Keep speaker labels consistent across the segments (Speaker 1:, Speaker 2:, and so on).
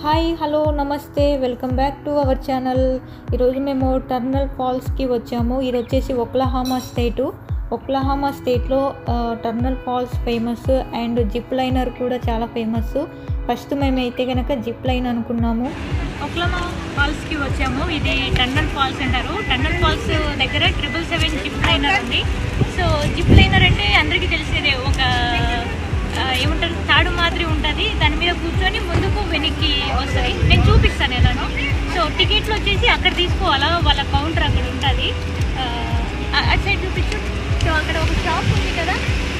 Speaker 1: Hi hello namaste welcome back to our channel ఈరోజు మేము టర్నల్ ఫాల్స్కి వచ్చాము ఇది వచ్చేసి ఒక్లహామా స్టేటు ఒక్లహామా స్టేట్లో ఆ, Turner Falls famous and zip liner కూడా చాలా ఫేమస్ ఫస్ట్ మేమైతే కనుక జిప్ లైన్ అనుకున్నాము
Speaker 2: ఒక్లమా ఫాల్స్కి వచ్చాము ఇది టన్నల్ ఫాల్స్ అంటారు టన్నల్ ఫాల్స్ దగ్గర ట్రిపుల్ సెవెన్ జిప్ లైనర్ ఉంది సో జిప్ లైనర్ అంటే అందరికీ తెలిసేదే ఒక ఆ, ఏమంటారు తాడు మాదిరి ఉంటుంది దాని మీద కూర్చొని ముందుకు వెనక్కి వస్తుంది నేను చూపిస్తాను ఎలానో సో టికెట్లు వచ్చేసి అక్కడ తీసుకోవాలా వాళ్ళ కౌంటర్ అక్కడ ఉంటుంది అటు సైడ్ చూపించు సో అక్కడ ఒక షాప్ ఉంది కదా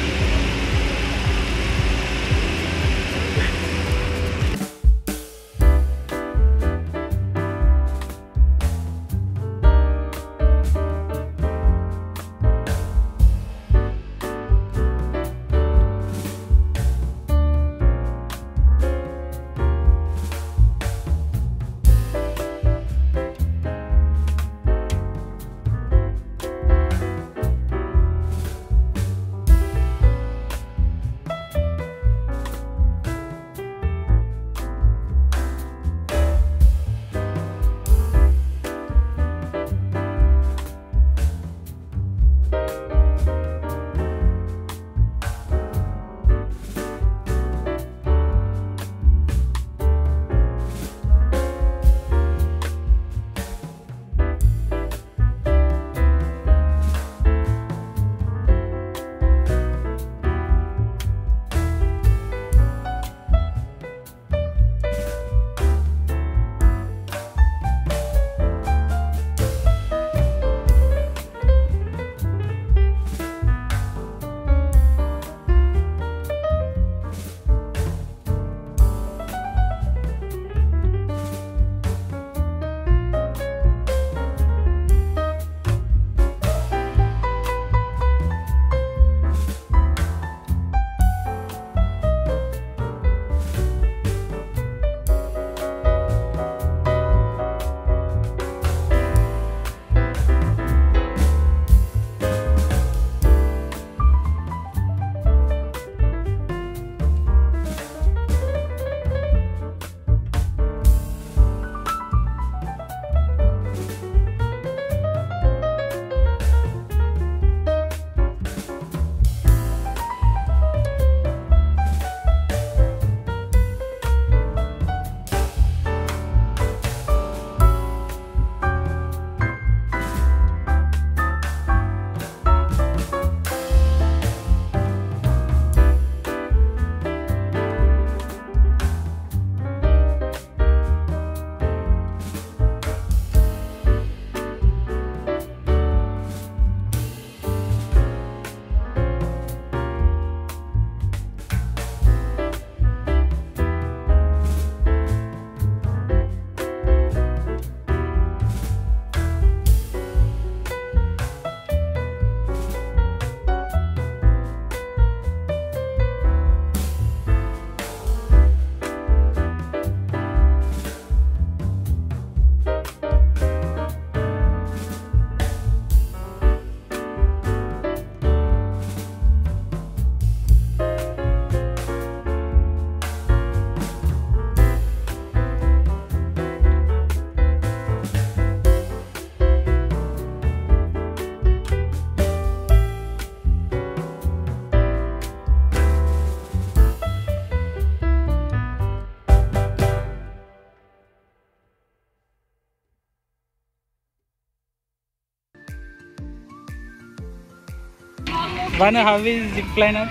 Speaker 3: One how is zip liner?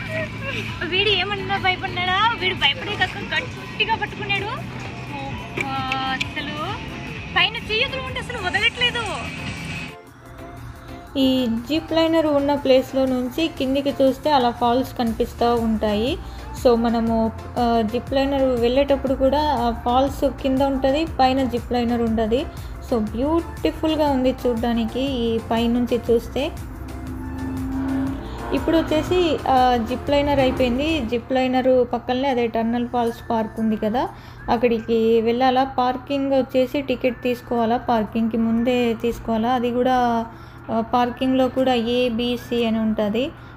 Speaker 2: వీడు ఏమన్నా భయపడినాడా వీడు భయపడే కాక గట్టిగా పట్టుకున్నాడు అబ్బా, అసలు పైన చెయ్యదులు ఉంటే అసలు వదలట్లేదు
Speaker 1: ఈ జిప్ లైనర్ ఉన్న ప్లేస్లో నుంచి కిందికి చూస్తే అలా ఫాల్స్ కనిపిస్తూ ఉంటాయి సో మనము ఆ, జిప్ లైనర్ వెళ్ళేటప్పుడు కూడా ఆ ఫాల్స్ కింద ఉంటుంది పైన జిప్ లైనర్ ఉంటుంది సో బ్యూటిఫుల్గా ఉంది చూడ్డానికి ఈ పైనుంచి చూస్తే ఇప్పుడు వచ్చేసి ఆ, జిప్ లైనర్ అయిపోయింది జిప్ లైనర్ పక్కనే అదే టర్నల్ ఫాల్స్ పార్క్ ఉంది కదా అక్కడికి వెళ్ళాలా పార్కింగ్ వచ్చేసి టికెట్ తీసుకోవాలా పార్కింగ్కి ముందే తీసుకోవాలా అది కూడా ఆ, పార్కింగ్లో కూడా ఏబిసి అని ఉంటుంది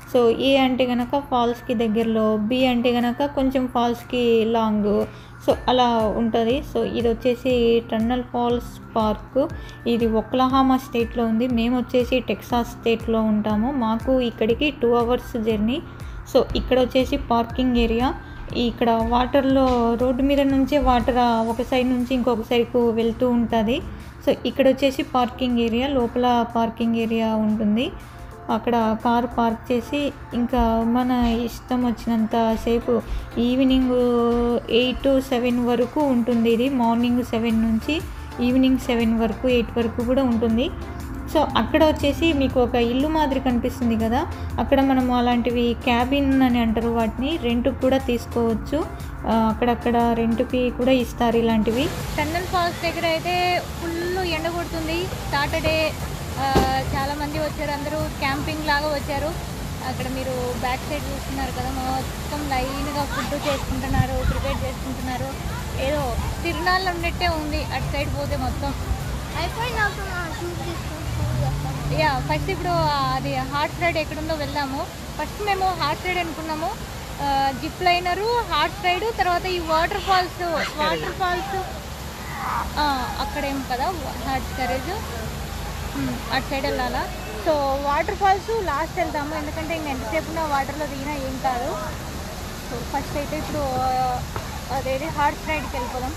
Speaker 1: సో ఏ అంటే కనుక ఫాల్స్కి దగ్గరలో బి అంటే కనుక కొంచెం ఫాల్స్కి లాంగ్ సో అలా ఉంటుంది సో ఇది వచ్చేసి టన్నల్ ఫాల్స్ పార్క్ ఇది ఒక్లహామా స్టేట్లో ఉంది మేము వచ్చేసి టెక్సాస్ స్టేట్లో ఉంటాము మాకు ఇక్కడికి టూ అవర్స్ జర్నీ సో ఇక్కడ వచ్చేసి పార్కింగ్ ఏరియా ఇక్కడ వాటర్లో రోడ్డు మీద నుంచే వాటర్ ఒక సైడ్ నుంచి ఇంకొక సైడ్కు వెళ్తూ ఉంటుంది సో ఇక్కడ వచ్చేసి పార్కింగ్ ఏరియా లోపల పార్కింగ్ ఏరియా ఉంటుంది అక్కడ కార్ పార్క్ చేసి ఇంకా మన ఇష్టం వచ్చినంత సేపు ఈవినింగ్ ఎయిట్ టు సెవెన్ వరకు ఉంటుంది ఇది మార్నింగ్ సెవెన్ నుంచి ఈవినింగ్ సెవెన్ వరకు ఎయిట్ వరకు కూడా ఉంటుంది సో అక్కడ వచ్చేసి మీకు ఒక ఇల్లు మాదిరి కనిపిస్తుంది కదా అక్కడ మనం అలాంటివి క్యాబిన్ అని అంటారు వాటిని రెంట్కి కూడా తీసుకోవచ్చు ఆ, అక్కడక్కడ రెంట్కి కూడా ఇస్తారు ఇలాంటివి
Speaker 2: టన్నల్ ఫాల్స్ దగ్గర అయితే ఫుల్ ఎండ కొడుతుంది సాటర్డే చాలా మంది వచ్చారు అందరూ క్యాంపింగ్ లాగా వచ్చారు అక్కడ మీరు బ్యాక్ సైడ్ చూస్తున్నారు కదా మొత్తం లైన్గా ఫుడ్ చేసుకుంటున్నారు ప్రిపేర్ చేసుకుంటున్నారు ఏదో తిరునాళ్ళు ఉన్నట్టే ఉంది అటు సైడ్ పోతే మొత్తం
Speaker 4: అయిపోయినాక మనం చూసి తీసుకొని
Speaker 2: యా ఫస్ట్ ఇప్పుడు అది హార్ట్ రైడ్ ఎక్కడుందో వెళ్దాము ఫస్ట్ మేము హార్ట్ రైడ్ అనుకున్నాము జిప్ లైనరు హార్ట్ రైడ్ తర్వాత ఈ వాటర్ ఫాల్స్ వాటర్ ఫాల్స్ అక్కడేం కదా హార్ట్ కరేజ్ అటు సైడ్ వెళ్ళాలా సో వాటర్ ఫాల్స్ లాస్ట్ వెళ్దాము ఎందుకంటే ఇంక ఎంతసేపు ఉన్న వాటర్లో దిగినా ఏం కాదు సో ఫస్ట్ అయితే ఇప్పుడు ఆ, అదేది హార్ట్ రైడ్కి వెళ్ళిపోదాం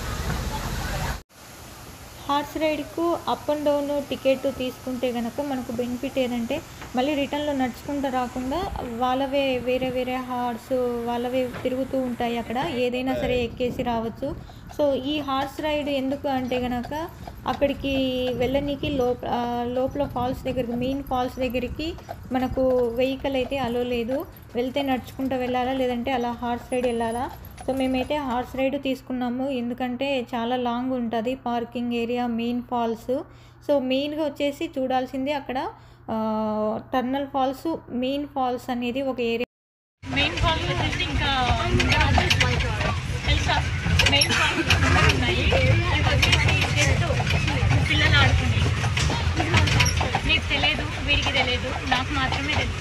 Speaker 1: హార్స్ రైడ్కు అప్ అండ్ డౌన్ టికెట్ తీసుకుంటే కనుక మనకు బెనిఫిట్ ఏదంటే మళ్ళీ రిటర్న్లో నడుచుకుంటూ రాకుండా వాళ్ళవే వేరే వేరే హార్స్ వాళ్ళవే తిరుగుతూ ఉంటాయి అక్కడ ఏదైనా సరే ఎక్కేసి రావచ్చు సో ఈ హార్స్ రైడ్ ఎందుకు అంటే కనుక అక్కడికి వెళ్ళనీకి లోప ఆ, లోపల ఫాల్స్ దగ్గరికి మెయిన్ ఫాల్స్ దగ్గరికి మనకు వెహికల్ అయితే అలో లేదు వెళ్తే నడుచుకుంటూ వెళ్ళాలా లేదంటే అలా హార్స్ రైడ్ వెళ్ళాలా సో మేమైతే హార్స్ రైడ్ తీసుకున్నాము ఎందుకంటే చాలా లాంగ్ ఉంటుంది parking area main falls so మెయిన్గా వచ్చేసి చూడాల్సింది అక్కడ టర్నల్ ఫాల్స్ మెయిన్ ఫాల్స్ అనేది ఒక ఏరియా
Speaker 2: మెయిన్ ఫాల్స్ వచ్చేసి ఇంకా తెలుసా మెయిన్ ఫాల్స్ ఉన్నాయి ఇవి వచ్చేసి జస్ట్ పిల్లలు ఆడుకునేవి నీకు తెలియదు వీడికి తెలియదు నాకు మాత్రమే తెలుసు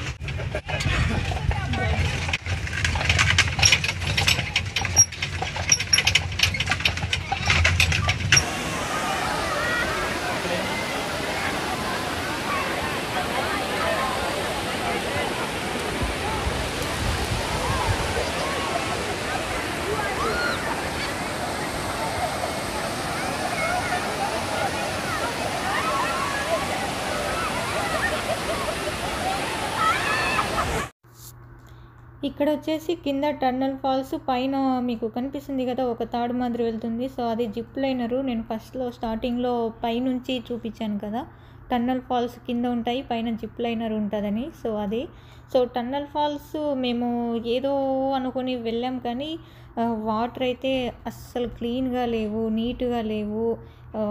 Speaker 1: ఇక్కడ వచ్చేసి కింద టర్నల్ ఫాల్స్ పైన మీకు కనిపిస్తుంది కదా ఒక తాడు మాదిరి వెళ్తుంది సో అది జిప్ లైనరు నేను ఫస్ట్లో స్టార్టింగ్లో పైనుంచి చూపించాను కదా టన్నల్ ఫాల్స్ కింద ఉంటాయి పైన జిప్ లైనర్ ఉంటుందని సో అది సో టన్నల్ ఫాల్స్ మేము ఏదో అనుకొని వెళ్ళాం కానీ వాటర్ అయితే అస్సలు క్లీన్గా లేవు నీట్గా లేవు ఆ,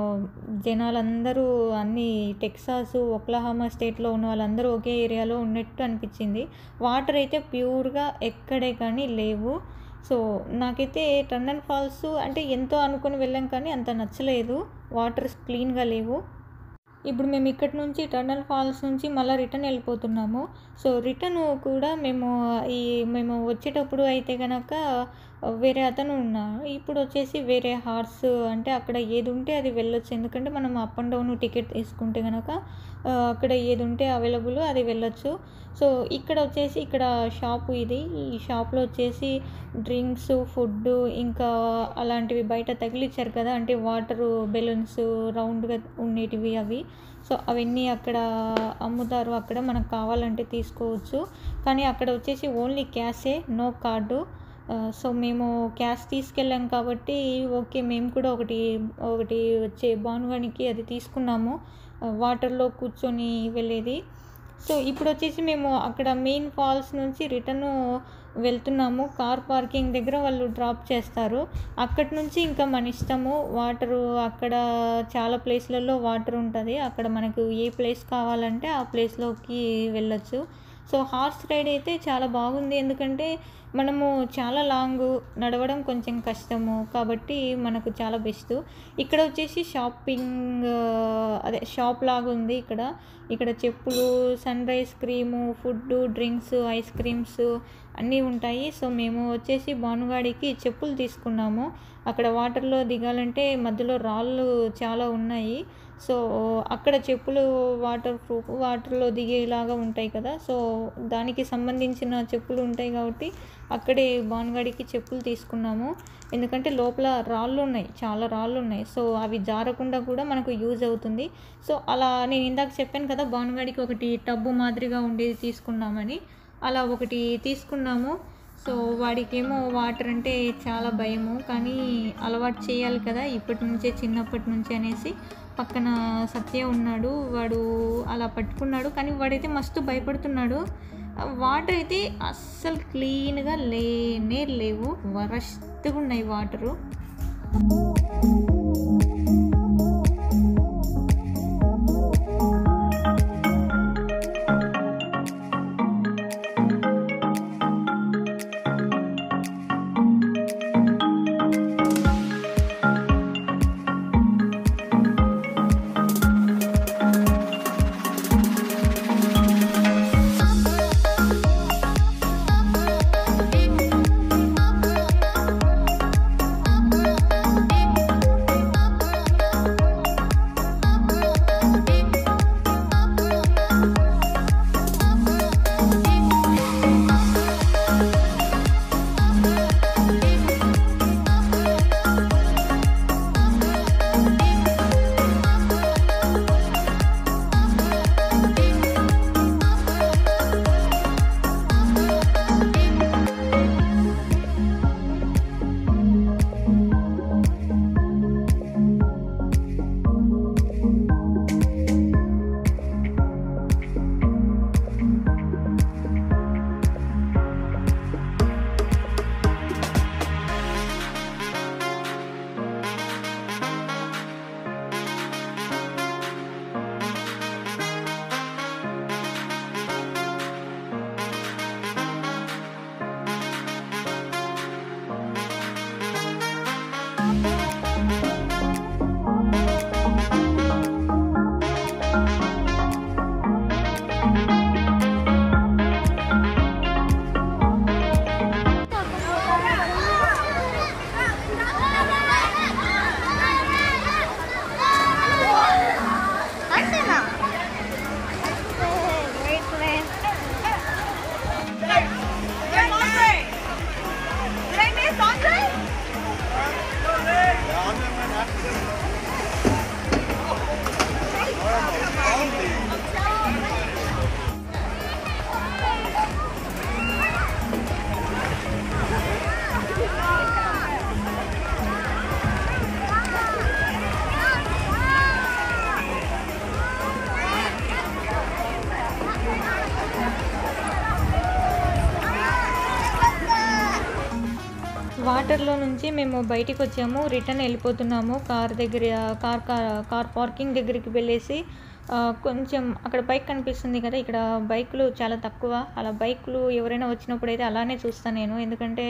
Speaker 1: జనాలందరూ అన్ని టెక్సాస్ ఒక్లహామా స్టేట్లో ఉన్న వాళ్ళందరూ ఒకే ఏరియాలో ఉన్నట్టు అనిపించింది వాటర్ అయితే ప్యూర్గా ఎక్కడే కానీ లేవు సో నాకైతే టన్నల్ ఫాల్స్ అంటే ఎంతో అనుకుని వెళ్ళాం కానీ అంత నచ్చలేదు వాటర్ క్లీన్గా లేవు ఇప్పుడు మేము ఇక్కడి నుంచి టర్నల్ ఫాల్స్ నుంచి మళ్ళీ రిటర్న్ వెళ్ళిపోతున్నాము సో రిటర్న్ కూడా మేము ఈ మేము వచ్చేటప్పుడు అయితే కనుక వేరే అతను ఉన్నాడు ఇప్పుడు వచ్చేసి వేరే హార్స్ అంటే అక్కడ ఏది ఉంటే అది వెళ్ళొచ్చు ఎందుకంటే మనం అప్ అండ్ డౌన్ టికెట్ తీసుకుంటే కనుక ఆ, అక్కడ ఏది ఉంటే అవైలబుల్ అది వెళ్ళొచ్చు సో ఇక్కడ వచ్చేసి ఇక్కడ షాపు ఇది ఈ షాప్లో వచ్చేసి డ్రింక్స్ ఫుడ్ ఇంకా అలాంటివి బయట తగిలిచ్చారు కదా అంటే వాటరు బెలూన్స్ రౌండ్గా ఉండేటివి అవి సో అవన్నీ అక్కడ అమ్ముతారు అక్కడ మనకు కావాలంటే తీసుకోవచ్చు కానీ అక్కడ వచ్చేసి ఓన్లీ క్యాషే నో కార్డు ఆ, సో మేము క్యాష్ తీసుకెళ్ళాం కాబట్టి ఓకే మేము కూడా ఒకటి ఒకటి వచ్చే బానుగానికి అది తీసుకున్నాము ఆ, వాటర్లో కూర్చొని వెళ్ళేది సో ఇప్పుడు వచ్చేసి మేము అక్కడ మెయిన్ ఫాల్స్ నుంచి రిటర్న్ వెళ్తున్నాము కార్ పార్కింగ్ దగ్గర వాళ్ళు డ్రాప్ చేస్తారు అక్కడి నుంచి ఇంకా మన ఇష్టము వాటరు అక్కడ చాలా ప్లేస్లలో వాటర్ ఉంటుంది అక్కడ మనకు ఏ ప్లేస్ కావాలంటే ఆ ప్లేస్లోకి వెళ్ళొచ్చు సో హార్స్ రైడ్ అయితే చాలా బాగుంది ఎందుకంటే మనము చాలా లాంగ్ నడవడం కొంచెం కష్టము కాబట్టి మనకు చాలా బెస్ట్ ఇక్కడ వచ్చేసి షాపింగ్ అదే షాప్ లాగా ఉంది ఇక్కడ ఇక్కడ చెప్పులు sun rise cream food drinks ice creams అన్నీ ఉంటాయి సో మేము వచ్చేసి భానుగాడికి చెప్పులు తీసుకున్నాము అక్కడ వాటర్లో దిగాలంటే మధ్యలో రాళ్ళు చాలా ఉన్నాయి సో అక్కడ చెప్పులు వాటర్ ప్రూఫ్ వాటర్లో దిగేలాగా ఉంటాయి కదా సో దానికి సంబంధించిన చెప్పులు ఉంటాయి కాబట్టి అక్కడే భానుగాడికి చెప్పులు తీసుకున్నాము ఎందుకంటే లోపల రాళ్ళు ఉన్నాయి చాలా రాళ్ళు ఉన్నాయి సో అవి జారకుండా కూడా మనకు యూజ్ అవుతుంది సో అలా నేను ఇందాక చెప్పాను కదా భానుగాడికి ఒకటి టబ్బు మాదిరిగా ఉండేది తీసుకున్నామని అలా ఒకటి తీసుకున్నాము సో వాడికేమో వాటర్ అంటే చాలా భయము కానీ అలవాటు చేయాలి కదా ఇప్పటి నుంచే చిన్నప్పటి నుంచి అనేసి పక్కన సత్య ఉన్నాడు వాడు అలా పట్టుకున్నాడు కానీ వాడైతే మస్తు భయపడుతున్నాడు వాటర్ అయితే అస్సలు క్లీన్గా లేనే లేవు వరస్ట్గా ఉన్నాయి వాటరు
Speaker 4: అంతేనా Great plan.
Speaker 1: వాటర్లో నుంచి మేము బయటికి వచ్చాము రిటర్న్ వెళ్ళిపోతున్నాము కార్ దగ్గర కార్ కార్ కార్ పార్కింగ్ దగ్గరికి వెళ్ళేసి ఆ, కొంచెం అక్కడ బైక్ కనిపిస్తుంది కదా ఇక్కడ బైకులు చాలా తక్కువ అలా బైకులు ఎవరైనా వచ్చినప్పుడు అయితే అలానే చూస్తాను నేను ఎందుకంటే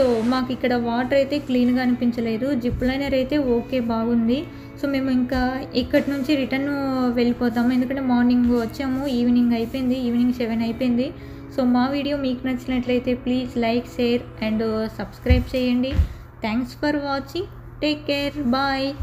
Speaker 1: సో మాకు ఇక్కడ వాటర్ అయితే క్లీన్గా అనిపించలేదు జిప్ లైనర్ అయితే ఓకే బాగుంది సో మేము ఇంకా ఇక్కడి నుంచి రిటర్న్ వెళ్ళిపోతాము ఎందుకంటే మార్నింగ్ వచ్చాము ఈవినింగ్ అయిపోయింది ఈవినింగ్ సెవెన్ అయిపోయింది సో మా వీడియో మీకు నచ్చినట్లయితే please like share and subscribe చేయండి thanks for watching take care bye